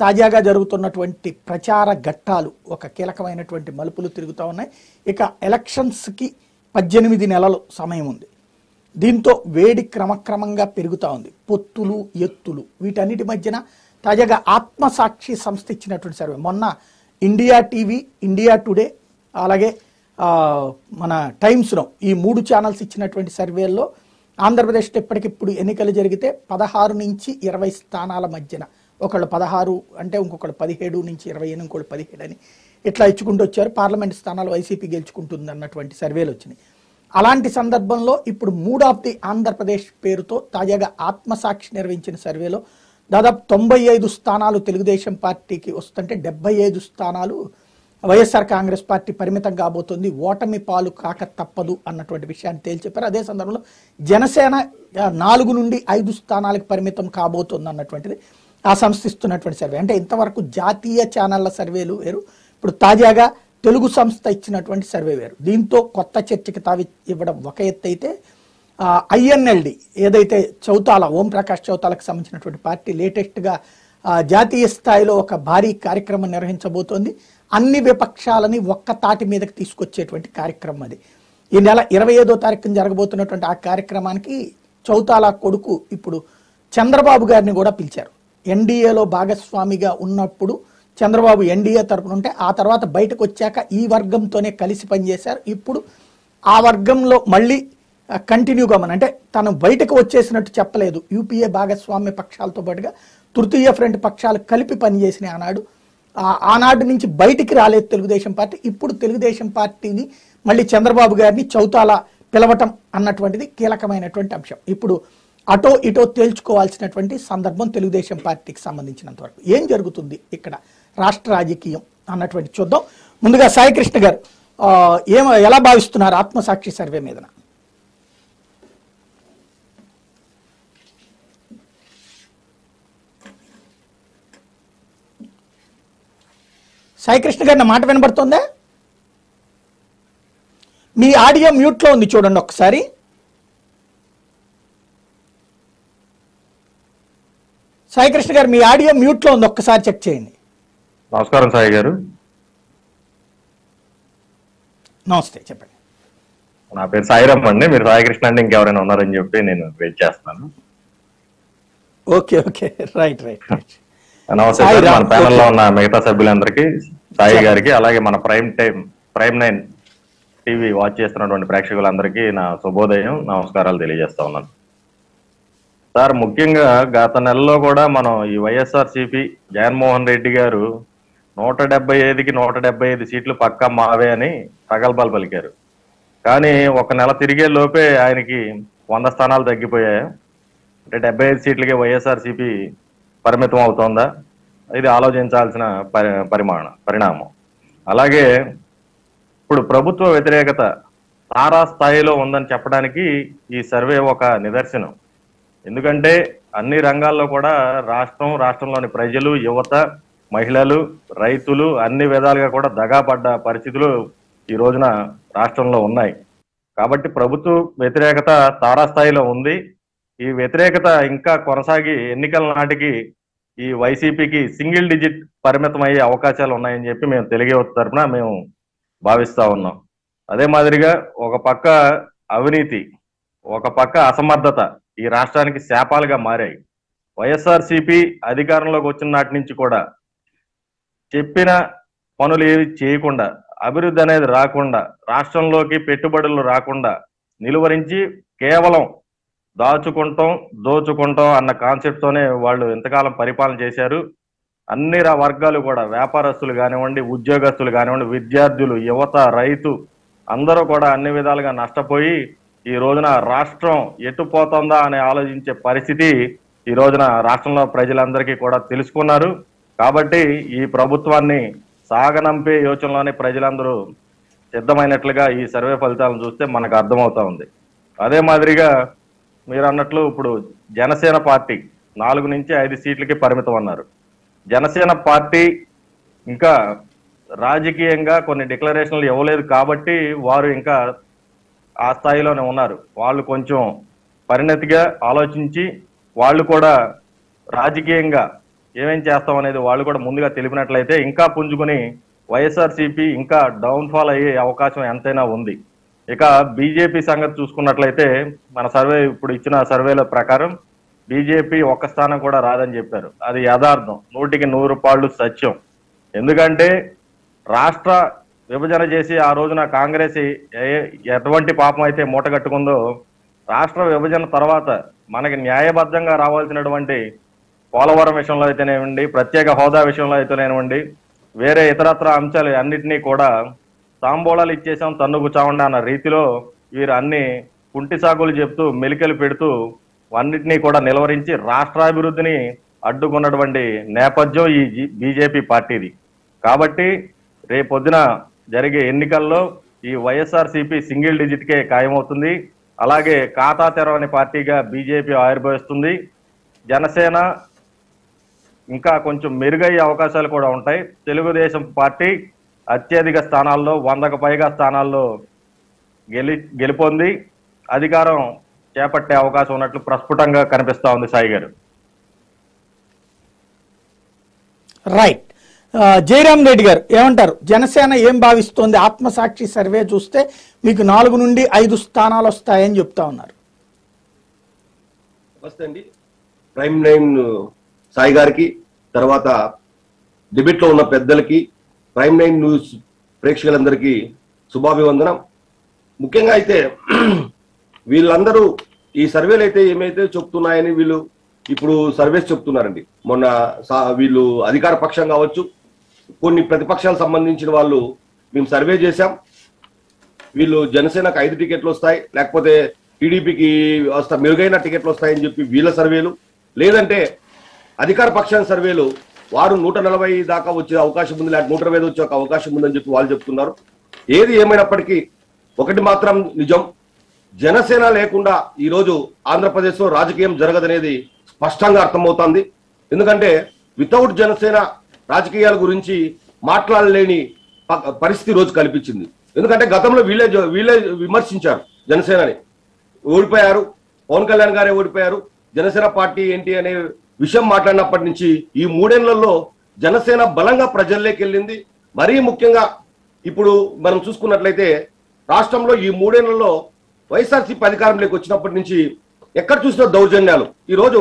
తాజాగా జరుగుతున్నటువంటి ప్రచార ఘట్టాలు ఒక కీలకమైనటువంటి మలుపులు తిరుగుతూ ఉన్నాయి ఇక ఎలక్షన్స్కి పద్దెనిమిది నెలలు సమయం ఉంది దీంతో వేడి క్రమక్రమంగా పెరుగుతూ ఉంది పొత్తులు ఎత్తులు వీటన్నిటి మధ్యన తాజాగా ఆత్మసాక్షి సంస్థ ఇచ్చినటువంటి సర్వే మొన్న ఇండియా టీవీ ఇండియా టుడే అలాగే ఆ, మన టైమ్స్లో ఈ మూడు ఛానల్స్ ఇచ్చినటువంటి సర్వేల్లో ఆంధ్రప్రదేశ్లో ఇప్పటికిప్పుడు ఎన్నికలు జరిగితే పదహారు నుంచి ఇరవై స్థానాల మధ్యన ఒకళ్ళు పదహారు అంటే ఇంకొకళ్ళు పదిహేడు నుంచి ఇరవై ఎనిమిది ఇంకోళ్ళు పదిహేడు అని ఇట్లా ఇచ్చుకుంటూ వచ్చారు పార్లమెంట్ స్థానాలు వైసీపీ గెలుచుకుంటుంది అన్నటువంటి సర్వేలు వచ్చినాయి అలాంటి సందర్భంలో ఇప్పుడు మూడ్ ఆఫ్ ది ఆంధ్రప్రదేశ్ పేరుతో తాజాగా ఆత్మసాక్షి నిర్వహించిన సర్వేలో దాదాపు తొంభై ఐదు స్థానాలు తెలుగుదేశం పార్టీకి వస్తుంటే డెబ్బై ఐదు స్థానాలు వైఎస్ఆర్ కాంగ్రెస్ పార్టీ పరిమితం కాబోతుంది ఓటమి పాలు కాక తప్పదు అన్నటువంటి విషయాన్ని తేల్చెప్పారు అదే సందర్భంలో జనసేన ఆ, నాలుగు నుండి ఐదు స్థానాలకు పరిమితం కాబోతుంది అన్నటువంటిది ఆ సంస్థ ఇస్తున్నటువంటి సర్వే అంటే ఇంతవరకు జాతీయ ఛానళ్ల సర్వేలు వేరు ఇప్పుడు తాజాగా తెలుగు సంస్థ ఇచ్చినటువంటి సర్వే వేరు దీంతో కొత్త చర్చకి తావి ఇవ్వడం ఒక ఎత్తు అయితే ఐఎన్ఎల్డి ఏదైతే చౌతాల ఓం ప్రకాష్ చౌతాలకు సంబంధించినటువంటి పార్టీ లేటెస్ట్గా ఆ, జాతీయ స్థాయిలో ఒక భారీ కార్యక్రమం నిర్వహించబోతోంది అన్ని విపక్షాలని ఒక్క తాటి మీదకి తీసుకొచ్చేటువంటి కార్యక్రమం అది ఈ నెల ఇరవై ఐదో తారీఖున జరగబోతున్నటువంటి ఆ కార్యక్రమానికి చౌతాల కొడుకు ఇప్పుడు చంద్రబాబు గారిని కూడా పిలిచారు ఎన్డీఏలో భాగస్వామిగా ఉన్నప్పుడు చంద్రబాబు ఎన్డీఏ తరపున ఉంటే ఆ తర్వాత బయటకు వచ్చాక ఈ వర్గంతోనే కలిసి పనిచేశారు ఇప్పుడు ఆ వర్గంలో మళ్ళీ కంటిన్యూగా మన అంటే తను బయటకు వచ్చేసినట్టు చెప్పలేదు యూపీఏ భాగస్వామ్య పక్షాలతో పాటుగా తృతీయ ఫ్రంట్ పక్షాలు కలిపి పనిచేసిన ఆనాడు ఆ- ఆనాడు నుంచి బయటికి రాలేదు తెలుగుదేశం పార్టీ ఇప్పుడు తెలుగుదేశం పార్టీని మళ్ళీ చంద్రబాబు గారిని చౌతాల పిలవటం అన్నటువంటిది కీలకమైనటువంటి అంశం ఇప్పుడు అటో ఇటో తేల్చుకోవాల్సినటువంటి సందర్భం తెలుగుదేశం పార్టీకి సంబంధించినంత వరకు ఏం జరుగుతుంది ఇక్కడ రాష్ట్ర రాజకీయం అన్నటువంటి చూద్దాం ముందుగా సాయికృష్ణ గారు ఆ, ఏమ ఎలా భావిస్తున్నారు ఆత్మసాక్షి సర్వే మీదన సాయికృష్ణ గారి నా మాట వినబడుతుందా మీ ఆడియో మ్యూట్లో ఉంది చూడండి ఒకసారి సాయికృష్ణ గారు మీ ఆడియో మ్యూట్లో ఉంది ఒక్కసారి చెక్ చేయండి నమస్కారం సాయి గారు నమస్తే చెప్పండి నా పేరు సాయిరామ్ అండి మీరు సాయికృష్ణ అంటే ఇంకెవరైనా ఉన్నారని చెప్పి నేను వెయిట్ చేస్తున్నాను okay okay right right right నమస్తే సార్ సాయిరామ్, మన ప్యానెల్ లో ఓకే. ఉన్న మిగతా సభ్యులందరికీ సాయి గారికి అలాగే మన prime time prime nine TV watch చేస్తున్నటువంటి ప్రేక్షకులందరికీ నా శుభోదయం నమస్కారాలు తెలియజేస్తా ఉన్నాను సార్ ముఖ్యంగా గత నెలలో కూడా మనం ఈ వైఎస్ఆర్ సిపి జగన్మోహన్ రెడ్డి గారు నూట డెబ్బై ఐదుకి నూట డెబ్బై ఐదు సీట్లు పక్కా మావే అని ప్రగల్భాలు పలికారు కానీ ఒక నెల తిరిగే లోపే ఆయనకి వంద స్థానాలు తగ్గిపోయాయి అంటే డెబ్బై ఐదు సీట్లకి వైఎస్ఆర్సీపీ పరిమితం అవుతోందా ఇది ఆలోచించాల్సిన పరి పరిమాణం పరిణామం అలాగే ఇప్పుడు ప్రభుత్వ వ్యతిరేకత తారా స్థాయిలో ఉందని చెప్పడానికి ఈ సర్వే ఒక నిదర్శనం ఎందుకంటే అన్ని రంగాల్లో కూడా రాష్ట్రం రాష్ట్రంలోని ప్రజలు యువత మహిళలు రైతులు అన్ని విధాలుగా కూడా దగాపడ్డ పరిస్థితులు ఈ రోజున రాష్ట్రంలో ఉన్నాయి కాబట్టి ప్రభుత్వ వ్యతిరేకత తారాస్థాయిలో ఉంది ఈ వ్యతిరేకత ఇంకా కొనసాగి ఎన్నికల నాటికి ఈ వైసీపీకి సింగిల్ డిజిట్ పరిమితం అయ్యే అవకాశాలు ఉన్నాయని చెప్పి మేము తెలుగు యువత తరపున మేము భావిస్తా ఉన్నాం అదే మాదిరిగా ఒక పక్క అవినీతి ఒక పక్క అసమర్థత ఈ రాష్ట్రానికి శాపాలుగా మారాయి వైఎస్ఆర్ సిపి అధికారంలోకి వచ్చిన నాటి నుంచి కూడా చెప్పిన పనులు ఏవి చేయకుండా అభివృద్ధి అనేది రాకుండా రాష్ట్రంలోకి పెట్టుబడులు రాకుండా నిలువరించి కేవలం దాచుకుంటాం దోచుకుంటాం అన్న కాన్సెప్ట్ తోనే వాళ్ళు ఎంతకాలం పరిపాలన చేశారు అన్ని రా- వర్గాలు కూడా వ్యాపారస్తులు కానివ్వండి ఉద్యోగస్తులు కానివ్వండి విద్యార్థులు యువత రైతు అందరూ కూడా అన్ని విధాలుగా నష్టపోయి ఈ రోజున రాష్ట్రం ఎటు పోతుందా అని ఆలోచించే పరిస్థితి ఈ రోజున రాష్ట్రంలో ప్రజలందరికీ కూడా తెలుసుకున్నారు కాబట్టి ఈ ప్రభుత్వాన్ని సాగనంపే యోచనలోనే ప్రజలందరూ సిద్ధమైనట్లుగా ఈ సర్వే ఫలితాలను చూస్తే మనకు అర్థమవుతా ఉంది అదే మాదిరిగా మీరు అన్నట్లు ఇప్పుడు జనసేన పార్టీ నాలుగు నుంచి ఐదు సీట్లకి పరిమితం అన్నారు జనసేన పార్టీ ఇంకా రాజకీయంగా కొన్ని డిక్లరేషన్లు ఇవ్వలేదు కాబట్టి వారు ఇంకా ఆ స్థాయిలోనే ఉన్నారు వాళ్ళు కొంచెం పరిణతిగా ఆలోచించి వాళ్ళు కూడా రాజకీయంగా ఏమేం చేస్తాం అనేది వాళ్ళు కూడా ముందుగా తెలిపినట్లయితే ఇంకా పుంజుకుని వైఎస్ఆర్సీపీ ఇంకా డౌన్ ఫాల్ అయ్యే అవకాశం ఎంతైనా ఉంది ఇక బీజేపీ సంగతి చూసుకున్నట్లయితే మన సర్వే ఇప్పుడు ఇచ్చిన సర్వేల ప్రకారం బీజేపీ ఒక్క స్థానం కూడా రాదని చెప్పారు అది యథార్థం నూటికి నూరు పాళ్ళు సత్యం ఎందుకంటే రాష్ట్ర విభజన చేసి ఆ రోజున కాంగ్రెస్ ఏ- ఎటువంటి పాపం అయితే మూటగట్టుకుందో రాష్ట్ర విభజన తర్వాత మనకి న్యాయబద్ధంగా రావాల్సినటువంటి పోలవరం విషయంలో అయితేనేవ్వండి ప్రత్యేక హోదా విషయంలో అయితేనేవ్వండి వేరే ఇతరత్ర అంశాలు అన్నిటినీ కూడా తాంబూలాలు ఇచ్చేసాం తన్నుకు చావండి అన్న రీతిలో వీరు అన్ని కుంటి సాగులు చెప్తూ మెలికలు పెడుతూ అన్నిటినీ కూడా నిలవరించి రాష్ట్రాభివృద్ధిని అడ్డుకున్నటువంటి నేపథ్యం ఈ జీ- బీజేపీ పార్టీది కాబట్టి రేపొద్దున జరిగే ఎన్నికల్లో ఈ వైఎస్ఆర్సీపీ సింగిల్ డిజిట్కే ఖాయమవుతుంది అలాగే ఖాతా తెరవని పార్టీగా బీజేపీ ఆవిర్భవిస్తుంది జనసేన ఇంకా కొంచెం మెరుగయ్యే అవకాశాలు కూడా ఉంటాయి తెలుగుదేశం పార్టీ అత్యధిక స్థానాల్లో వందకు పైగా స్థానాల్లో గెలి గెలుపొంది అధికారం చేపట్టే అవకాశం ఉన్నట్లు ప్రస్ఫుటంగా కనిపిస్తా ఉంది సాయి గారు రైట్ ఆ, జయరాం రెడ్డి గారు ఏమంటారు జనసేన ఏం భావిస్తోంది ఆత్మసాక్షి సర్వే చూస్తే మీకు నాలుగు నుండి ఐదు స్థానాలు వస్తాయని చెప్తా ఉన్నారు నమస్తే అండి ప్రైమ్ నైన్ సాయి గారికి తర్వాత డిబేట్ లో ఉన్న పెద్దలకి ప్రైమ్ నైన్ న్యూస్ ప్రేక్షకులందరికీ శుభాభివందనం ముఖ్యంగా అయితే వీళ్ళందరూ ఈ సర్వేలు అయితే ఏమైతే చెప్తున్నాయని వీళ్ళు ఇప్పుడు సర్వేస్ చెప్తున్నారండి మొన్న సా- వీళ్ళు అధికార పక్షం కావచ్చు కొన్ని ప్రతిపక్షాలకు సంబంధించిన వాళ్ళు మేము సర్వే చేశాం వీళ్ళు జనసేనకు ఐదు టికెట్లు వస్తాయి లేకపోతే టీడీపీకి వస్తా మెరుగైన టికెట్లు వస్తాయని చెప్పి వీళ్ళ సర్వేలు లేదంటే అధికార పక్షాల సర్వేలు వారు నూట నలభై దాకా వచ్చే అవకాశం ఉంది లేకపోతే నూట ఇరవై ఐదు వచ్చే ఒక అవకాశం ఉందని చెప్పి వాళ్ళు చెప్తున్నారు ఏది ఏమైనప్పటికీ ఒకటి మాత్రం నిజం జనసేన లేకుండా ఈ రోజు ఆంధ్రప్రదేశ్ లో రాజకీయం జరగదనేది స్పష్టంగా అర్థమవుతోంది ఎందుకంటే వితౌట్ జనసేన రాజకీయాల గురించి మాట్లాడలేని ప- పరిస్థితి ఈ రోజు కల్పించింది ఎందుకంటే గతంలో వీళ్ళే జ- వీళ్ళే విమర్శించారు జనసేనని ఓడిపోయారు పవన్ కళ్యాణ్ గారే ఓడిపోయారు జనసేన పార్టీ ఏంటి అనే విషయం మాట్లాడినప్పటి నుంచి ఈ మూడేళ్లలో జనసేన బలంగా ప్రజల్లోకి వెళ్ళింది మరీ ముఖ్యంగా ఇప్పుడు మనం చూసుకున్నట్లయితే రాష్ట్రంలో ఈ మూడేళ్లలో వైఎస్ఆర్సీపీ అధికారంలోకి వచ్చినప్పటి నుంచి ఎక్కడ చూసినా దౌర్జన్యాలు ఈ రోజు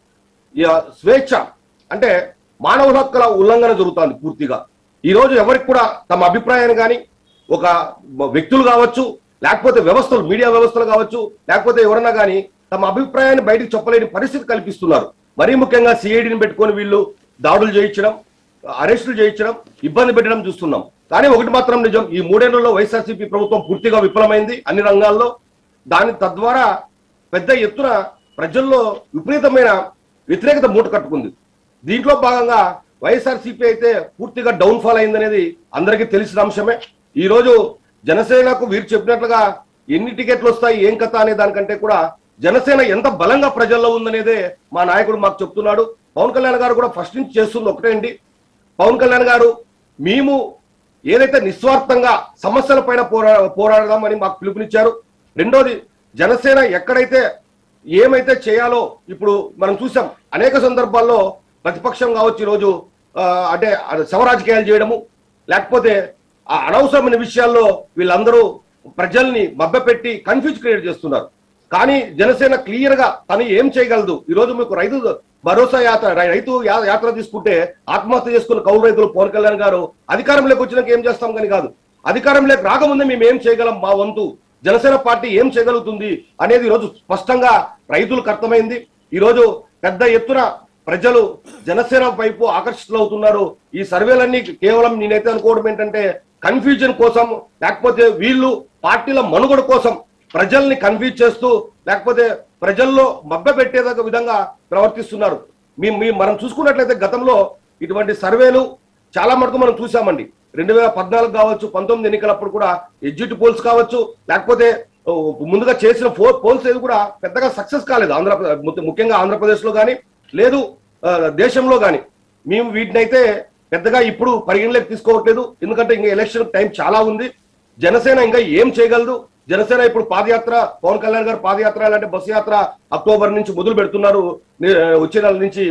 ఈ స్వేచ్ఛ అంటే మానవ హక్కుల ఉల్లంఘన జరుగుతుంది పూర్తిగా ఈ రోజు ఎవరికి కూడా తమ అభిప్రాయాన్ని కానీ ఒక వ్యక్తులు కావచ్చు లేకపోతే వ్యవస్థలు మీడియా వ్యవస్థలు కావచ్చు లేకపోతే ఎవరన్నా కానీ తమ అభిప్రాయాన్ని బయటకు చెప్పలేని పరిస్థితి కల్పిస్తున్నారు మరీ ముఖ్యంగా సిఐడిని పెట్టుకొని వీళ్ళు దాడులు చేయించడం అరెస్టులు చేయించడం ఇబ్బంది పెట్టడం చూస్తున్నాం కానీ ఒకటి మాత్రం నిజం ఈ మూడేళ్లలో వైఎస్ఆర్సీపీ ప్రభుత్వం పూర్తిగా విఫలమైంది అన్ని రంగాల్లో దాని తద్వారా పెద్ద ఎత్తున ప్రజల్లో విపరీతమైన వ్యతిరేకత మూట కట్టుకుంది దీంట్లో భాగంగా వైఎస్ఆర్సీపీ అయితే పూర్తిగా డౌన్ ఫాల్ అయిందనేది అందరికీ తెలిసిన అంశమే ఈ రోజు జనసేనకు వీరు చెప్పినట్లుగా ఎన్ని టికెట్లు వస్తాయి ఏం కథ అనే దానికంటే కూడా జనసేన ఎంత బలంగా ప్రజల్లో ఉందనేదే మా నాయకుడు మాకు చెప్తున్నాడు పవన్ కళ్యాణ్ గారు కూడా ఫస్ట్ నుంచి చేస్తుంది ఒకటే అండి పవన్ కళ్యాణ్ గారు మేము ఏదైతే నిస్వార్థంగా సమస్యల పైన పోరా పోరాడదామని మాకు పిలుపునిచ్చారు రెండోది జనసేన ఎక్కడైతే ఏమైతే చేయాలో ఇప్పుడు మనం చూసాం అనేక సందర్భాల్లో ప్రతిపక్షం కావచ్చు ఈరోజు ఆ, అంటే శవ రాజకీయాలు చేయడము లేకపోతే ఆ అనవసరమైన విషయాల్లో వీళ్ళందరూ ప్రజల్ని మభ్యపెట్టి కన్ఫ్యూజ్ క్రియేట్ చేస్తున్నారు కానీ జనసేన క్లియర్ గా తను ఏం చేయగలదు ఈ రోజు మీకు రైతు భరోసా యాత్ర రై- రైతు యా- యాత్ర తీసుకుంటే ఆత్మహత్య చేసుకున్న కౌలు రైతులు పవన్ కళ్యాణ్ గారు అధికారంలోకి వచ్చినాక ఏం చేస్తాం కానీ కాదు అధికారంలోకి రాకముందే మేము ఏం చేయగలం మా వంతు జనసేన పార్టీ ఏం చేయగలుగుతుంది అనేది ఈ రోజు స్పష్టంగా రైతులకు అర్థమైంది ఈ రోజు పెద్ద ఎత్తున ప్రజలు జనసేన వైపు ఆకర్షితులవుతున్నారు ఈ సర్వేలన్నీ కేవలం నేనైతే అనుకోవడం ఏంటంటే కన్ఫ్యూజన్ కోసం లేకపోతే వీళ్ళు పార్టీల మనుగడ కోసం ప్రజల్ని కన్ఫ్యూజ్ చేస్తూ లేకపోతే ప్రజల్లో మభ్య పెట్టేదగ్గ విధంగా ప్రవర్తిస్తున్నారు మీ మీ- మనం చూసుకున్నట్లయితే గతంలో ఇటువంటి సర్వేలు చాలా మటుకు మనం చూసామండి రెండు వేల పద్నాలుగు కావచ్చు పంతొమ్మిది ఎన్నికలప్పుడు కూడా ఎగ్జిట్ పోల్స్ కావచ్చు లేకపోతే ఓ, ముందుగా చేసిన ఫో పోల్స్ ఏది కూడా పెద్దగా సక్సెస్ కాలేదు ఆంధ్రప్రదేశ్ ము- ముఖ్యంగా ఆంధ్రప్రదేశ్ లో కానీ లేదు ఆ, దేశంలో కానీ మేము వీటినైతే పెద్దగా ఇప్పుడు పరిగణలోకి తీసుకోవట్లేదు ఎందుకంటే ఇంకా ఎలక్షన్ టైం చాలా ఉంది జనసేన ఇంకా ఏం చేయగలదు జనసేన ఇప్పుడు పాదయాత్ర పవన్ కళ్యాణ్ గారు పాదయాత్ర అంటే బస్సు యాత్ర అక్టోబర్ నుంచి మొదలు పెడుతున్నారు ని- వచ్చే నెల నుంచి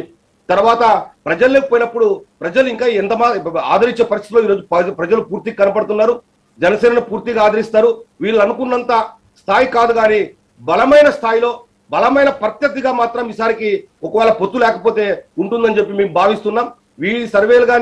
తర్వాత ప్రజల్లోకి పోయినప్పుడు ప్రజలు ఇంకా ఎంత మా- ఆదరించే పరిస్థితిలో ఈరోజు ప్రజ- ప్రజలు పూర్తిగా కనపడుతున్నారు జనసేనను పూర్తిగా ఆదరిస్తారు వీళ్ళు అనుకున్నంత స్థాయి కాదు కానీ బలమైన స్థాయిలో బలమైన ప్రత్యర్థిగా మాత్రం ఈసారికి ఒకవేళ పొత్తు లేకపోతే ఉంటుందని చెప్పి మేము భావిస్తున్నాం ఈ సర్వేలు కానీ